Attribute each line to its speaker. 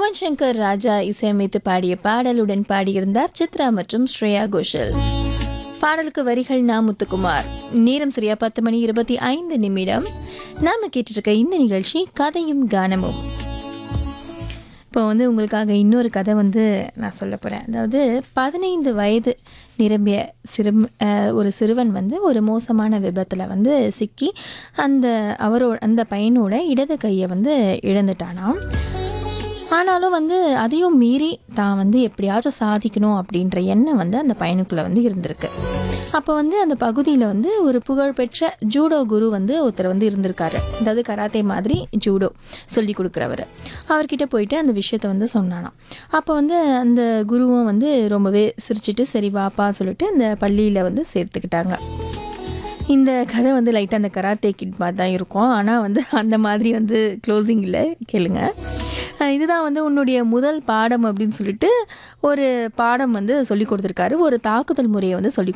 Speaker 1: யுவன் சங்கர் ராஜா இசையமைத்து பாடிய பாடலுடன் பாடியிருந்தார் சித்ரா மற்றும் ஸ்ரேயா கோஷல் பாடலுக்கு வரிகள் நா முத்துக்குமார் நேரம் சரியா பத்து மணி இருபத்தி ஐந்து நிமிடம் நாம கேட்டுட்டு இருக்க இந்த நிகழ்ச்சி கதையும் கானமும் இப்போ வந்து உங்களுக்காக இன்னொரு கதை வந்து நான் சொல்ல போகிறேன் அதாவது பதினைந்து வயது நிரம்பிய சிறு ஒரு சிறுவன் வந்து ஒரு மோசமான விபத்தில் வந்து சிக்கி அந்த அவரோட அந்த பையனோட இடது கையை வந்து இழந்துட்டானாம் ஆனாலும் வந்து அதையும் மீறி தான் வந்து எப்படியாச்சும் சாதிக்கணும் அப்படின்ற எண்ணம் வந்து அந்த பையனுக்குள்ளே வந்து இருந்திருக்கு அப்போ வந்து அந்த பகுதியில் வந்து ஒரு புகழ்பெற்ற ஜூடோ குரு வந்து ஒருத்தர் வந்து இருந்திருக்காரு அதாவது கராத்தே மாதிரி ஜூடோ சொல்லி கொடுக்குறவர் அவர்கிட்ட போயிட்டு அந்த விஷயத்த வந்து சொன்னானாம் அப்போ வந்து அந்த குருவும் வந்து ரொம்பவே சிரிச்சிட்டு சரி வாப்பா சொல்லிட்டு அந்த பள்ளியில் வந்து சேர்த்துக்கிட்டாங்க இந்த கதை வந்து லைட்டாக அந்த கராத்தே கிட் மாதிரி தான் இருக்கும் ஆனால் வந்து அந்த மாதிரி வந்து க்ளோசிங்கில் கேளுங்க அஹ் இதுதான் வந்து உன்னுடைய முதல் பாடம் அப்படின்னு சொல்லிட்டு ஒரு பாடம் வந்து சொல்லி கொடுத்துருக்காரு ஒரு தாக்குதல் முறையை வந்து சொல்லி